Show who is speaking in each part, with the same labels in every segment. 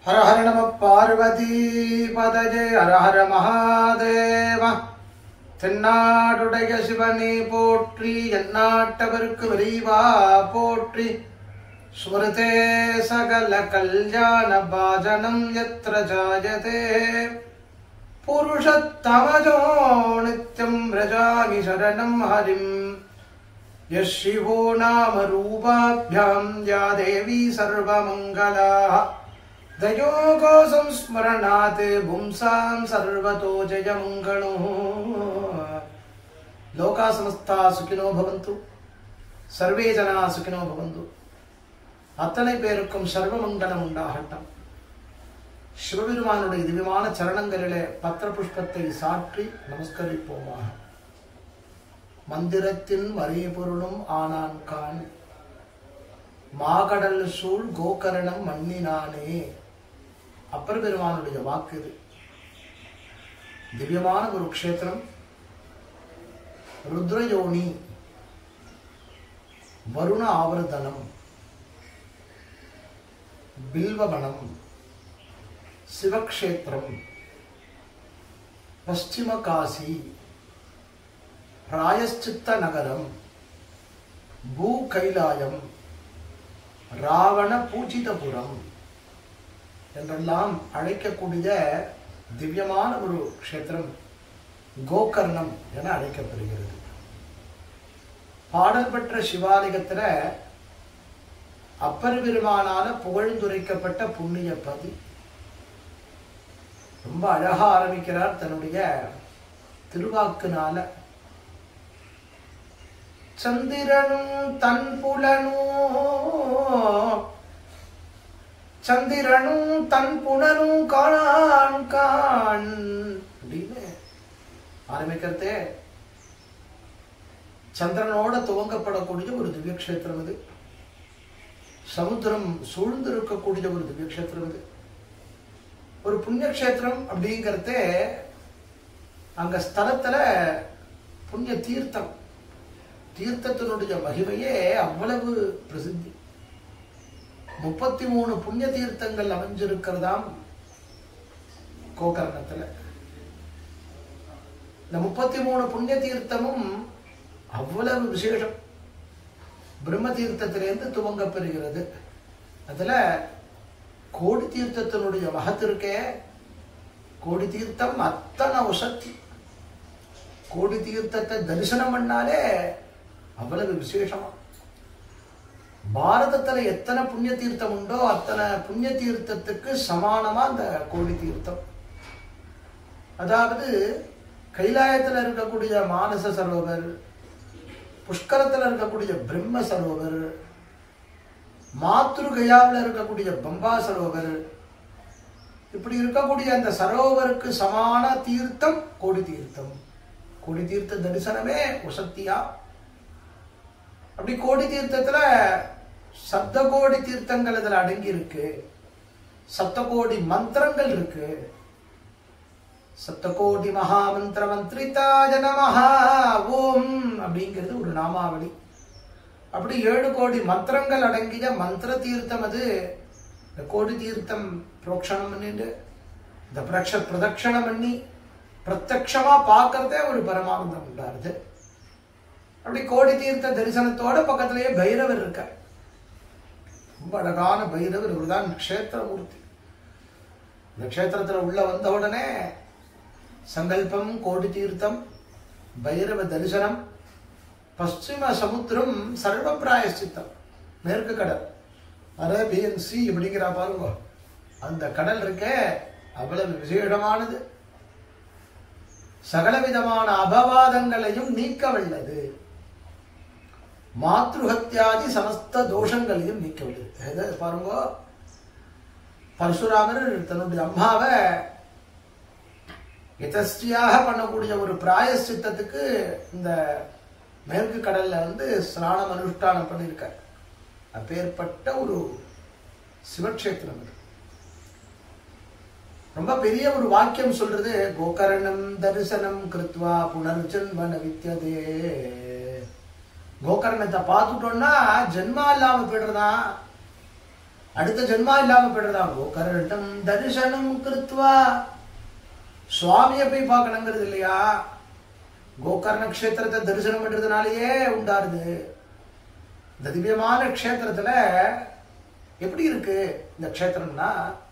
Speaker 1: ஹர ஹர நம பார்வதி பதஜே ஹர ஹர மகாதேவ தென்னாடுடைய சிவனே போற்றி எந்நாட்டவர்க்கு விரைவா போற்றி ஸ்மிருதே சகல கல்யாண பாஜனம் யத்ர ஜாயதே புருஷத்தமஜோ நித்யம் ரஜாமி சரணம் ஹரிம் यः शिवो नाम रूपाभ्याम् या देवी सर्वमङ्गला दयोगो संस्मरणात् पुंसाम् सर्वतो जयमङ्गलो लोका समस्ता सुखिनो भवन्तु சர்வே ஜனா சுகினோ பவந்து அத்தனை பேருக்கும் சர்வமங்கலம் உண்டாகட்டும் சிவபெருமானுடைய திவ்யமான சரணங்களிலே பத்திர புஷ்பத்தை சாற்றி நமஸ்கரிப்போமாக மந்திரத்தின் மறைபொருளும் ஆனான் கான் மாகடல் சூழ் கோகரணம் மன்னினானே அப்பர் பெருமானுடைய வாக்கு இது திவ்யமான ஒரு க்ஷேத்திரம் ருத்ரயோனி வருண ஆவர்தனம் பில்வவனம் சிவக்ஷேத்திரம் பশ্চিம காசி பிராயஷ்சித்த நகரம் பூ கைலாயம் ராவண பூஜிதபுரம் என்றெல்லாம் அழைக்கக்கூடிய திவ்யமான ஒரு க்ஷேத்திரம் கோகர்ணம் என அழைக்கப்படுகிறது பாடல் பெற்ற சிவாலயத்துல அப்பர் பெருமானால புகழ்ந்துரைக்கப்பட்ட புண்ணிய பதி ரொம்ப அழகா ஆரம்பிக்கிறார் தன்னுடைய திருவாக்குனால சந்திரனும் தன் புலனோ சந்திரனும் தன் புலனும் காணான் கான் அப்படின்னு ஆரம்பிக்கிறதே சந்திரனோட துவங்கப்படக்கூடிய ஒரு திவ்யக்ஷேத்திரம் இது சமுத்திரம் சூழ்ந்து இருக்கக்கூடிய ஒரு திவ்யக்ஷேத்திரம் இது ஒரு புண்ணியக்ஷேத்திரம் அப்படிங்கிறதே அங்க ஸ்தலத்துல புண்ணிய தீர்த்தம் தீர்த்தத்தினுடைய மகிமையே அவ்வளவு பிரசித்தி முப்பத்தி மூணு புண்ணிய தீர்த்தங்கள் அமைஞ்சிருக்கிறதாம் கோகர்ணத்துல இந்த முப்பத்தி மூணு புண்ணிய தீர்த்தமும் அவ்வளவு விசேஷம் பிரம்ம தீர்த்தத்திலிருந்து துவங்க பெறுகிறது அதுல கோடி தீர்த்தத்தினுடைய மகத்திற்கே கோடி தீர்த்தம் அத்தனை உசக்தி கோடி தீர்த்தத்தை தரிசனம் பண்ணாலே அவ்வளவு விசேஷமா பாரதத்துல எத்தனை புண்ணிய தீர்த்தம் உண்டோ அத்தனை புண்ணிய தீர்த்தத்துக்கு சமானமா அந்த கோடி தீர்த்தம் அதாவது கைலாயத்துல இருக்கக்கூடிய மானச சரோவர் புஷ்கரத்துல இருக்கக்கூடிய பிரம்ம சரோவர் மாத்ருகயாவில் இருக்கக்கூடிய பம்பா சரோவர் இப்படி இருக்கக்கூடிய அந்த சரோவருக்கு சமான தீர்த்தம் கோடி தீர்த்தம் கோடி தீர்த்த தரிசனமே உசக்தியா அப்படி கோடி தீர்த்தத்துல சப்த கோடி தீர்த்தங்கள் இதுல அடங்கி இருக்கு சப்த கோடி மந்திரங்கள் இருக்கு சப்தகோடி மகாமந்திர மந்திரிதாஜ நமஹா ஓம் அப்படிங்கிறது ஒரு நாமாவளி அப்படி ஏழு கோடி மந்திரங்கள் அடங்கிய மந்திர தீர்த்தம் அது இந்த கோடி தீர்த்தம் புரோக்ஷணம் பண்ணிட்டு இந்த பிரக்ஷ பிரதட்சணம் பண்ணி பிரத்யக்ஷமா பார்க்கறதே ஒரு பரமானந்தம் உண்டாருது அப்படி கோடி தீர்த்த தரிசனத்தோட பக்கத்திலேயே பைரவர் இருக்கார் ரொம்ப அழகான பைரவர் இவர்தான் க்ஷேத்திரமூர்த்தி இந்த க்ஷேத்திரத்துல உள்ள வந்த உடனே சங்கல்பம் கோடி தீர்த்தம் பைரவ தரிசனம் பশ্চিம சமுத்திரம் சர்வ பிராயசித்தம் மேற்கு கடல் அரேபியன் சி அப்படிங்கிறா பாருங்க அந்த கடல் இருக்கே அவ்வளவு விசேஷமானது சகலவிதமான அபவாதங்களையும் நீக்க வல்லது மாத்ருஹத்தியாதி சமஸ்த தோஷங்களையும் நீக்க வல்லது எதை பாருங்க பரசுராமர் தன்னுடைய அம்மாவை எதஸ்டியாக பண்ணக்கூடிய ஒரு பிராயசித்தத்துக்கு இந்த மேற்கு கடல்ல வந்து ஸ்நானம் அனுஷ்டானம் பண்ணியிருக்கார் அப்பேற்பட்ட ஒரு சிவக்ஷேத்திரம் இது ரொம்ப பெரிய ஒரு வாக்கியம் சொல்றது கோகரணம் தரிசனம் கிருத்வா புனர்ஜன்மன வித்தியதே கோகர்ணத்தை பார்த்துட்டோம்னா ஜென்மா இல்லாம போயிடுறதா அடுத்த ஜென்மா இல்லாம போயிடுறதா கோகர்ணம் தரிசனம் கிருத்வா சுவாமியை போய் பார்க்கணுங்கிறது இல்லையா கோகர்ண க்ஷேத்திரத்தை தரிசனம் பண்றதுனாலயே உண்டாருது இந்த திவ்யமான க்ஷேத்திரத்துல எப்படி இருக்கு இந்த க்ஷேத்திரம்னா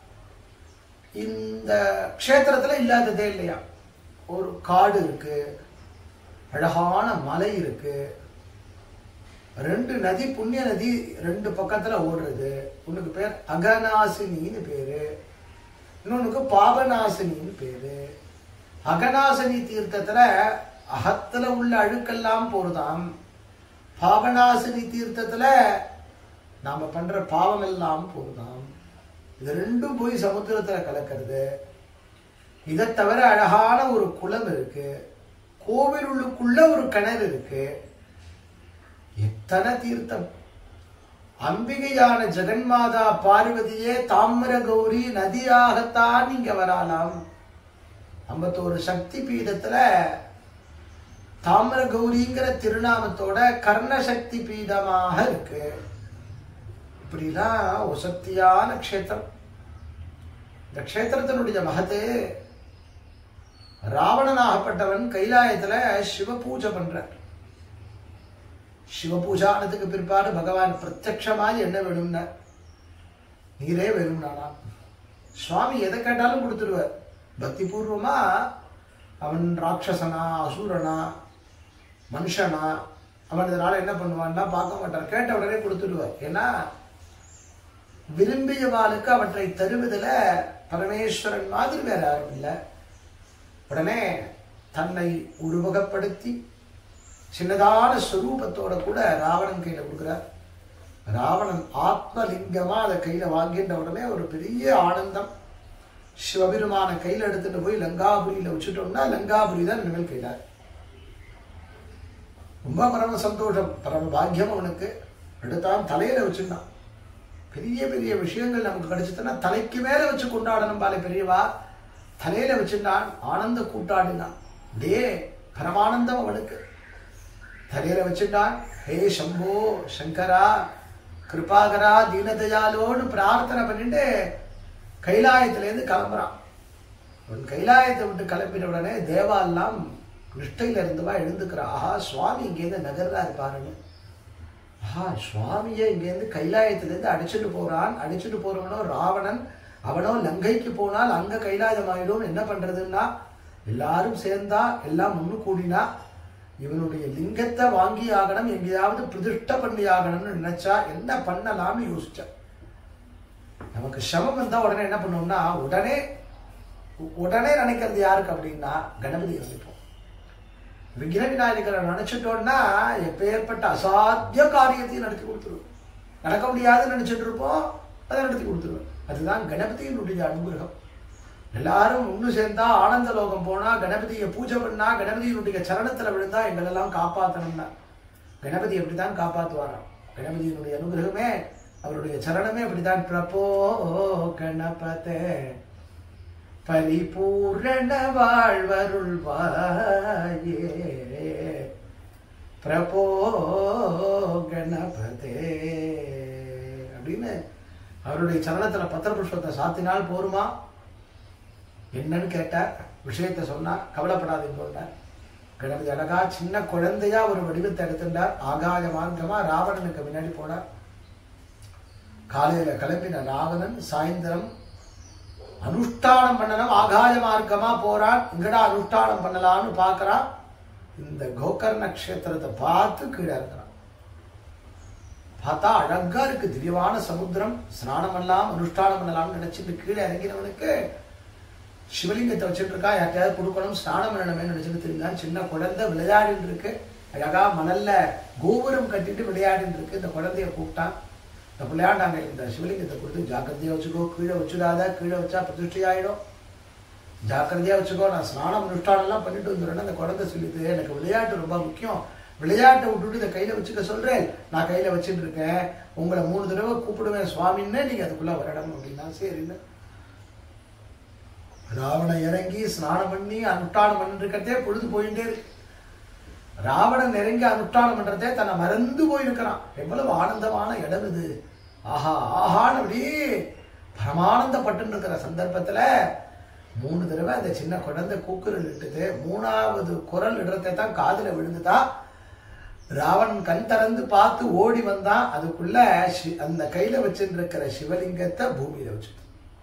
Speaker 1: இந்த க்ஷேத்திரத்துல இல்லாததே இல்லையா ஒரு காடு இருக்கு அழகான மலை இருக்கு ரெண்டு நதி புண்ணிய நதி ரெண்டு பக்கத்துல ஓடுறது ஒண்ணுக்கு பேர் அகநாசினின்னு பேரு இன்னொன்னுக்கு பாபநாசினின்னு பேரு அகநாசினி தீர்த்தத்துல அகத்துல உள்ள அழுக்கெல்லாம் போறதாம் பாபநாசினி தீர்த்தத்துல நாம பண்ற பாவம் எல்லாம் போகுதாம் இது ரெண்டும் போய் சமுத்திரத்துல கலக்கிறது இதை தவிர அழகான ஒரு குளம் இருக்கு கோவில் உள்ளுக்குள்ள ஒரு கிணறு இருக்கு எத்தனை தீர்த்தம் அம்பிகையான ஜெகன்மாதா பார்வதியே தாமிர கௌரி நதியாகத்தான் இங்க வரலாம் ஐம்பத்தோரு சக்தி பீடத்துல தாமிர கௌரிங்கிற திருநாமத்தோட கர்ண சக்தி பீடமாக இருக்கு இப்படிலாம் ஒசக்தியான க்ஷேத்திரம் இந்த க்ஷேத்திரத்தினுடைய மகத்து ராவணனாகப்பட்டவன் கைலாயத்துல சிவ பூஜை பண்றார் சிவ பூஜானதுக்கு பிற்பாடு பகவான் பிரத்யக்ஷமாய் என்ன வேணும்னா நீரே வேணும் நானா சுவாமி எதை கேட்டாலும் கொடுத்துருவார் பக்தி பூர்வமா அவன் ராட்சசனா அசூரனா மனுஷனா அவன் இதனால என்ன பண்ணுவான்னா பார்க்க மாட்டான் கேட்ட உடனே கொடுத்துடுவார் ஏன்னா விரும்பியவாளுக்கு அவற்றை தருவதில் பரமேஸ்வரன் மாதிரி வேற யாரும் இல்லை உடனே தன்னை உருவகப்படுத்தி சின்னதான ஸ்வரூபத்தோட கூட ராவணன் கையில கொடுக்குறார் ராவணன் ஆத்மலிங்கமா அதை கையில வாங்கின்ற உடனே ஒரு பெரிய ஆனந்தம் சிவபெருமான கையில எடுத்துட்டு போய் லங்காபுரியில வச்சுட்டோம்னா லங்காபுரி தான் இனிமேல் கையில ரொம்ப பரம சந்தோஷம் பரம பாக்கியம் அவனுக்கு எடுத்தான் தலையில வச்சிருந்தான் பெரிய பெரிய விஷயங்கள் நமக்கு கிடைச்சதுன்னா தலைக்கு மேல வச்சு கொண்டாடணும் பாலை பெரியவா தலையில வச்சிருந்தான் ஆனந்த கூட்டாடினான் டே பரமானந்தம் அவனுக்கு தலையில வச்சுட்டான் ஹே சம்போ சங்கரா கிருபாகரா தீனதயாலோன்னு பிரார்த்தனை பண்ணிட்டு கைலாயத்திலேருந்து கிளம்புறான் அவன் கைலாயத்தை விட்டு கிளம்பின உடனே தேவாலாம் நிஷ்டையில இருந்தவா எழுந்துக்கிறா ஆஹா சுவாமி இங்கேருந்து நகர்றாரு பாருங்க ஆஹா சுவாமியை இங்கேருந்து கைலாயத்திலேருந்து அடிச்சுட்டு போறான் அடிச்சுட்டு போறவனோ ராவணன் அவனோ லங்கைக்கு போனால் அங்க கைலாயம் ஆயிடும் என்ன பண்றதுன்னா எல்லாரும் சேர்ந்தா எல்லாம் முன்னு கூடினா இவனுடைய லிங்கத்தை வாங்கி ஆகணும் எங்கேயாவது பிரதிஷ்ட பண்ணி ஆகணும்னு நினைச்சா என்ன பண்ணலாம்னு யோசிச்சான் நமக்கு சமம் வந்தா உடனே என்ன பண்ணுவோம்னா உடனே உடனே நினைக்கிறது யாருக்கு அப்படின்னா கணபதி நினைப்போம் விக்ன விநாயகரை நினைச்சிட்டோம்னா எப்பேற்பட்ட அசாத்திய காரியத்தையும் நடத்தி கொடுத்துருவோம் நடக்க முடியாதுன்னு நினைச்சிட்டு இருப்போம் அதை நடத்தி கொடுத்துருவோம் அதுதான் கணபதியினுடைய அனுகிரகம் எல்லாரும் ஒண்ணு சேர்ந்தா ஆனந்த லோகம் போனா கணபதியை பூஜை பண்ணா கணபதியினுடைய சரணத்துல விழுந்தா எங்களெல்லாம் காப்பாத்தணும்னா கணபதி அப்படித்தான் காப்பாத்துவாராம் கணபதியினுடைய அனுகிரகமே அவருடைய சரணமே அப்படித்தான் பிரபோ கணபதே பரிபூரண வாழ்வருள்வாயே பிரபோ கணபதே அப்படின்னு அவருடைய சரணத்துல பத்திர புஷ்பத்தை சாத்தினால் போருமா என்னன்னு கேட்டார் விஷயத்தை சொன்னா கவலைப்படாதீங்க கணபதி அழகா சின்ன குழந்தையா ஒரு வடிவத்தை எடுத்துட்டார் ஆகாய மார்க்கமா ராவணனுக்கு முன்னாடி போனார் காலையில கிளம்பின ராவணன் சாயந்தரம் அனுஷ்டானம் பண்ணணும் ஆகாய மார்க்கமா போறான் இங்கடா அனுஷ்டானம் பண்ணலாம்னு பார்க்கறான் இந்த கோகர்ண நட்சத்திரத்தை பார்த்து கீழே இருக்கிறான் பார்த்தா அழகா இருக்கு திவ்யமான சமுத்திரம் ஸ்நானம் பண்ணலாம் அனுஷ்டானம் பண்ணலாம்னு நினைச்சிட்டு கீழே இறங்கினவனுக்கு சிவலிங்கத்தை வச்சுட்டு இருக்கா யார்ட்டையாவது கொடுக்கணும் ஸ்நானம் பண்ணணுமே நினைச்சிட்டு தெரியல சின்ன குழந்தை விளையாடிட்டு இருக்கு அழகா மணல்ல கோபுரம் கட்டிட்டு விளையாடிட்டு இருக்கு இந்த குழந்தைய கூப்பிட்டான் இந்த விளையாண்டாங்க இந்த சிவலிங்கத்தை கொடுத்து ஜாக்கிரதையா வச்சுக்கோ கீழே வச்சுடாத கீழே வச்சா பிரதிஷ்டி ஆயிடும் ஜாக்கிரதையா வச்சுக்கோ நான் ஸ்நானம் அனுஷ்டானம் எல்லாம் பண்ணிட்டு வந்துடுறேன்னு அந்த குழந்தை சொல்லிது எனக்கு விளையாட்டு ரொம்ப முக்கியம் விளையாட்டை விட்டுட்டு இதை கையில வச்சுக்க சொல்றேன் நான் கையில வச்சுட்டு இருக்கேன் உங்களை மூணு தடவை கூப்பிடுவேன் சுவாமின்னு நீங்க அதுக்குள்ள வரணும் அப்படின்னா சரின்னு ராவணன் இறங்கி ஸ்நானம் பண்ணி அனுஷ்டானம் பண்ணிட்டு இருக்கிறதே பொழுது போயிட்டே இருக்கு ராவணன் இறங்கி அனுஷ்டானம் பண்றதே தன்னை மறந்து போயிருக்கிறான் எவ்வளவு ஆனந்தமான இடம் இது ஆஹா ஆஹான்னு அப்படியே பரமானந்தப்பட்டு இருக்கிற சந்தர்ப்பத்துல மூணு தடவை அந்த சின்ன குழந்தை கூக்குரல் இட்டுது மூணாவது குரல் இடத்தை தான் காதுல விழுந்துதா ராவணன் கண் திறந்து பார்த்து ஓடி வந்தான் அதுக்குள்ள சி- அந்த கையில வச்சுட்டு இருக்கிற சிவலிங்கத்தை பூமியில வச்சு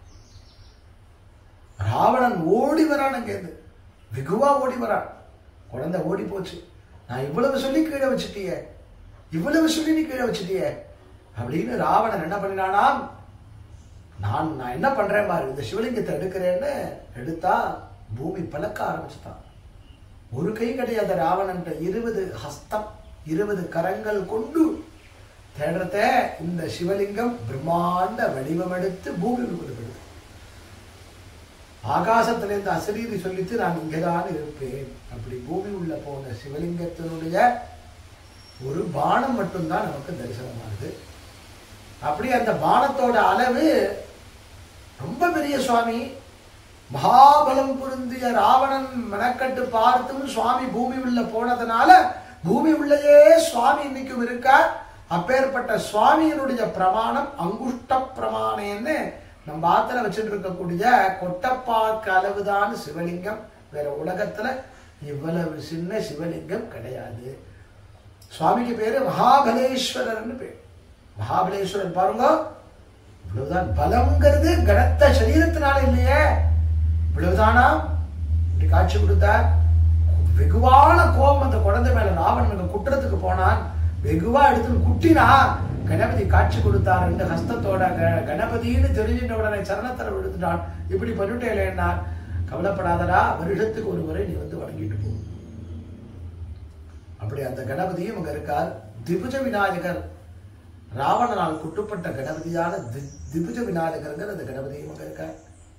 Speaker 1: ராவணன் ஓடி வரான் அங்கேருந்து வெகுவா ஓடி வரான் குழந்தை ஓடி போச்சு நான் இவ்வளவு சொல்லி கீழே வச்சுட்டியே இவ்வளவு சொல்லி நீ கீழே வச்சுட்டியே அப்படின்னு ராவணன் என்ன பண்ணினானாம் நான் நான் என்ன பண்றேன் பாரு இந்த சிவலிங்கத்தை எடுக்கிறேன்னு எடுத்தா பூமி பழக்க ஆரம்பிச்சுட்டான் ஒரு கை கிடையாது ராவணன் இருபது ஹஸ்தம் இருபது கரங்கள் கொண்டு தேடுறத இந்த சிவலிங்கம் பிரம்மாண்ட வடிவம் எடுத்து பூமி விடுபடுது ஆகாசத்திலிருந்து அசரீரி சொல்லித்து நான் இங்கதான் இருப்பேன் அப்படி பூமி உள்ள போன சிவலிங்கத்தினுடைய ஒரு பானம் மட்டும்தான் நமக்கு தரிசனமாகுது அப்படி அந்த பானத்தோட அளவு ரொம்ப பெரிய சுவாமி மகாபலம் பொருந்திய ராவணன் மெனக்கட்டு பார்த்தும் சுவாமி பூமி உள்ள போனதுனால பூமி உள்ளேயே சுவாமி இன்னைக்கும் இருக்கார் அப்பேற்பட்ட சுவாமியினுடைய பிரமாணம் அங்குஷ்ட பிரமாணம்னு நம்ம ஆத்துல வச்சுட்டு இருக்கக்கூடிய கொட்டப்பாக்கு அளவுதான் சிவலிங்கம் வேற உலகத்துல இவ்வளவு சின்ன சிவலிங்கம் கிடையாது சுவாமிக்கு பேரு மகாபலேஸ்வரர்னு பேர் மகாபலேஸ்வரர் பாருங்க இவ்வளவுதான் பலம்ங்கிறது கனத்த சரீரத்தினால இல்லையே இவ்வளவுதானா இப்படி காட்சி கொடுத்தார் வெகுவான கோபம் அந்த குழந்தை மேல ராவணனுக்கு குற்றத்துக்கு போனான் வெகுவா எடுத்து குட்டினா கணபதி காட்சி கொடுத்தார் ரெண்டு ஹஸ்தத்தோட க- கணபதின்னு தெரிஞ்சிட்ட உடனே சரணத்துல விழுந்துட்டான் இப்படி பண்ணிட்டேன் கவலைப்படாதடா வருஷத்துக்கு ஒரு முறை நீ வந்து வணங்கிட்டு போ அப்படி அந்த கணபதியும் அங்க இருக்கார் திபுஜ விநாயகர் ராவணனால் குட்டுப்பட்ட கணபதியான தி- திபுஜ விநாயகருங்கிற அந்த கணபதியும் அங்க இருக்கார்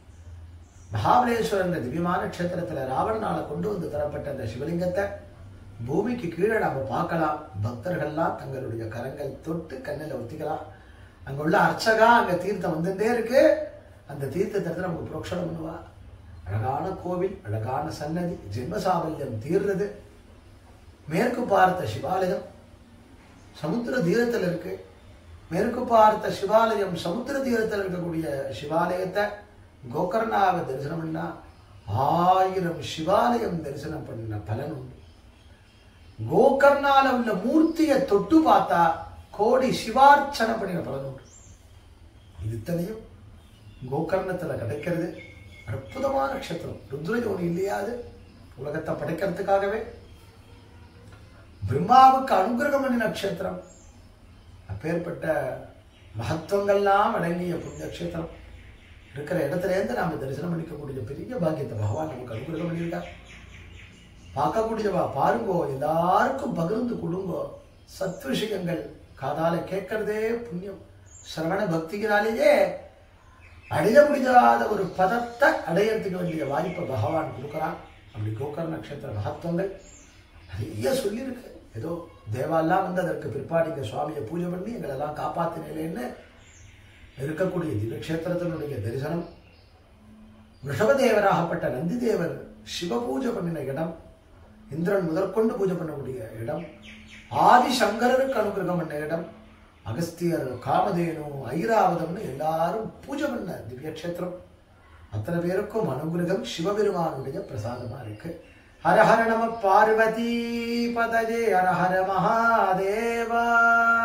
Speaker 1: மகாபலேஸ்வரன் திவ்யமான க்ஷேத்திரத்துல ராவணனால கொண்டு வந்து தரப்பட்ட அந்த சிவலிங்கத்தை பூமிக்கு கீழே நாம பார்க்கலாம் பக்தர்கள்லாம் தங்களுடைய கரங்கள் தொட்டு கண்ணில் ஒத்திக்கலாம் அங்க உள்ள அர்ச்சகா அங்க தீர்த்தம் வந்துட்டே இருக்கு அந்த தீர்த்தத்தை நமக்கு புரோக்ஷனம் பண்ணுவா அழகான கோவில் அழகான சன்னதி ஜென்மசாபல்யம் தீர்றது மேற்கு பார்த்த சிவாலயம் சமுத்திர தீரத்தில் இருக்கு மேற்கு பார்த்த சிவாலயம் சமுத்திர தீரத்தில் இருக்கக்கூடிய சிவாலயத்தை கோகர்ணாவை தரிசனம் பண்ணா ஆயிரம் சிவாலயம் தரிசனம் பண்ண பலன் உண்டு கோகர்ணால உள்ள மூர்த்தியை தொட்டு பார்த்தா கோடி சிவார்ச்சனை பண்ணின பலன் உண்டு இது இத்தனையும் கோகர்ணத்துல கிடைக்கிறது அற்புதமான நட்சத்திரம் ருத்ரஜோனி இல்லையாது உலகத்தை படைக்கிறதுக்காகவே பிரம்மாவுக்கு அனுகிரகம் பண்ணி நட்சத்திரம் அப்பேற்பட்ட மகத்துவங்கள்லாம் அடங்கிய புண்ணிய நட்சத்திரம் இருக்கிற இடத்துல இருந்து நாம தரிசனம் பண்ணிக்கக்கூடிய பெரிய பாக்கியத்தை பகவான் நமக்கு அனுகிரகம் பண்ணியிருக்கார் பார்க்கக்கூடியவா பாருங்கோ எல்லாருக்கும் பகிர்ந்து கொடுங்கோ சத் விஷயங்கள் காதால கேட்கறதே புண்ணியம் சிரவண பக்தியினாலேயே அடைய முடியாத ஒரு பதத்தை அடையறதுக்கு வேண்டிய வாய்ப்பை பகவான் கொடுக்குறான் அப்படி கோகர நட்சத்திர மகத்துவங்கள் நிறைய சொல்லியிருக்கு ஏதோ தேவாலாம் வந்து அதற்கு பிற்பாடு இங்க சுவாமியை பூஜை பண்ணி எங்களெல்லாம் காப்பாத்தினேன்னு இருக்கக்கூடிய திவ்யக்ஷேத்திரத்தினுடைய தரிசனம் ரிஷபதேவராகப்பட்ட நந்திதேவர் சிவ பூஜை பண்ணின இடம் இந்திரன் முதற்கொண்டு பூஜை பண்ணக்கூடிய இடம் ஆதிசங்கரருக்கு அனுகிரகம் பண்ண இடம் அகஸ்தியர் காமதேனு ஐராவதம்னு எல்லாரும் பூஜை பண்ண திவ்யக்ஷேத்திரம் அத்தனை பேருக்கும் அனுகிரகம் சிவபெருமானுடைய பிரசாதமா இருக்கு ஹர ஹர நம பார்வதி பதஜே ஹர ஹர மகாதேவா